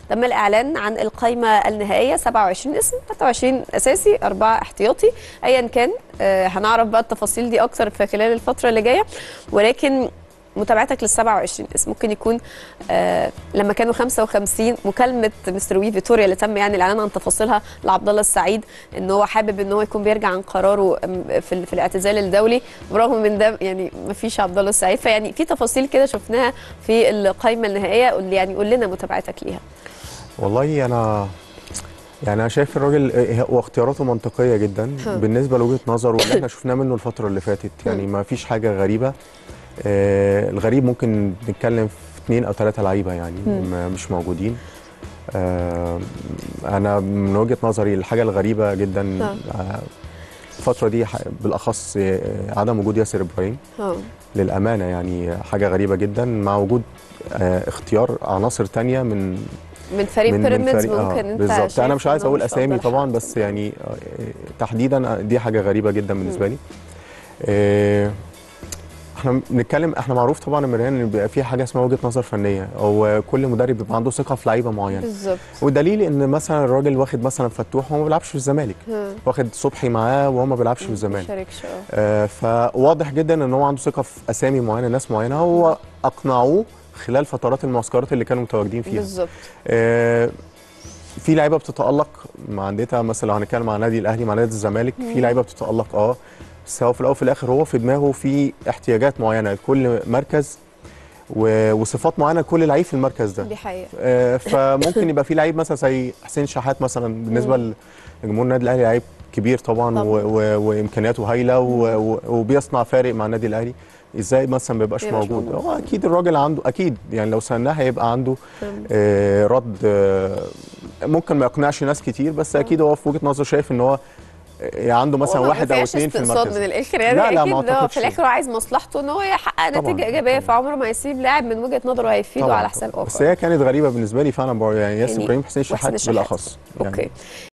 تم الاعلان عن القائمه النهائيه 27 اسم 23 اساسي اربعه احتياطي ايا كان آه، هنعرف بقى التفاصيل دي اكتر في خلال الفتره اللي جايه ولكن متابعتك لل 27 اسم ممكن يكون آه لما كانوا 55 مكالمه مستر وي فيتوريا اللي تم يعني الاعلان عن تفاصيلها لعبد الله السعيد ان هو حابب ان هو يكون بيرجع عن قراره أم، في, ال- في الاعتزال الدولي برغم من ده يعني ما فيش عبد الله السعيد فيعني في تفاصيل كده شفناها في القائمه النهائيه قول يعني قول لنا متابعتك ليها والله انا يعني انا شايف الراجل آه، واختياراته منطقيه جدا ها. بالنسبه لوجهه نظره واللي احنا شفناه منه الفتره اللي فاتت يعني ما فيش حاجه غريبه آه الغريب ممكن نتكلم في اثنين او ثلاثه لعيبه يعني مم. ما- مش موجودين آه انا من وجهه نظري الحاجه الغريبه جدا نعم. آه الفتره دي ح- بالاخص آه، عدم وجود ياسر ابراهيم اه للامانه يعني حاجه غريبه جدا مع وجود آه اختيار عناصر تانية من من فريق من- من بيراميدز فريق- آه، ممكن انت بالظبط شايف انا مش عايز إنه اقول مش اسامي أفضل طبعا حد. بس يعني آه، تحديدا دي حاجه غريبه جدا بالنسبه لي آه، احنا بنتكلم احنا معروف طبعا يا مريان ان بيبقى في حاجه اسمها وجهه نظر فنيه او كل مدرب بيبقى عنده ثقه في لعيبه معينه بالظبط والدليل ان مثلا الراجل واخد مثلا فتوح وهو ما بيلعبش في الزمالك ها. واخد صبحي معاه وهو ما بيلعبش في الزمالك شاركش اه آه، فواضح جدا ان هو عنده ثقه في اسامي معينه ناس معينه هو اقنعوه خلال فترات المعسكرات اللي كانوا متواجدين فيها بالظبط آه، في لعيبه بتتالق مع انديتها مثلا لو هنتكلم عن النادي الاهلي مع نادي الزمالك في لعيبه بتتالق اه بس هو في الاول وفي الاخر هو في دماغه في احتياجات معينه لكل مركز و- وصفات معينه لكل لعيب في المركز ده دي حقيقه آه، فممكن يبقى في لعيب مثلا زي حسين شحات مثلا بالنسبه لجمهور النادي الاهلي لعيب كبير طبعا, طبعاً. و- و- وامكانياته هايله و- و- وبيصنع فارق مع النادي الاهلي ازاي مثلا ما بيبقاش ما يبقاش موجود موجود. هو اكيد الراجل عنده اكيد يعني لو سالناه هيبقى عنده تمام. آه، رد آه، ممكن ما يقنعش ناس كتير بس اكيد هو في وجهه نظره شايف ان هو آه، عنده مثلا هو ما واحد او فيهاش اثنين في استقصاد المركز من الاخر يعني لا، لا، اكيد ما إن هو أعتقدش. في الاخر هو عايز مصلحته ان هو يحقق طبعاً، نتيجه ايجابيه طبعاً. فعمره ما يسيب لاعب من وجهه نظره هيفيده طبعاً. على حساب اخر بس هي كانت غريبه بالنسبه لي فعلا يعني ياسر يعني ابراهيم حسين وحسين شحات الشحات. بالاخص يعني اوكي